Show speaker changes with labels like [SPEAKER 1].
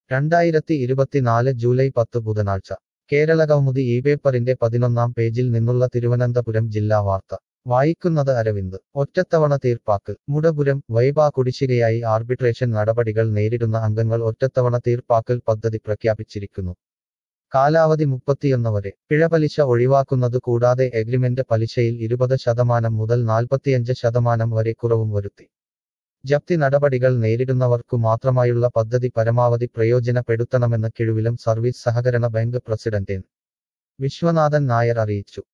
[SPEAKER 1] രണ്ടായിരത്തി ഇരുപത്തിനാല് ജൂലൈ പത്ത് ബുധനാഴ്ച കേരള കൗമുദി ഈ പേപ്പറിന്റെ പതിനൊന്നാം പേജിൽ നിന്നുള്ള തിരുവനന്തപുരം ജില്ലാ വാർത്ത വായിക്കുന്നത് അരവിന്ദ് ഒറ്റത്തവണ തീർപ്പാക്കൽ മുടപുരം വൈബ കുടിശ്ശികയായി ആർബിട്രേഷൻ നടപടികൾ നേരിടുന്ന അംഗങ്ങൾ ഒറ്റത്തവണ തീർപ്പാക്കൽ പദ്ധതി പ്രഖ്യാപിച്ചിരിക്കുന്നു കാലാവധി മുപ്പത്തിയൊന്ന് വരെ പിഴപലിശ ഒഴിവാക്കുന്നത് കൂടാതെ എഗ്രിമെന്റ് പലിശയിൽ ഇരുപത് ശതമാനം മുതൽ നാൽപ്പത്തിയഞ്ച് ശതമാനം വരെ കുറവും വരുത്തി ജപ്തി നടപടികൾ നേരിടുന്നവർക്കു മാത്രമായുള്ള പദ്ധതി പരമാവധി പ്രയോജനപ്പെടുത്തണമെന്ന് കിഴുവിലം സർവീസ് സഹകരണ bank president N Viswanathan Nair അറിയിച്ചു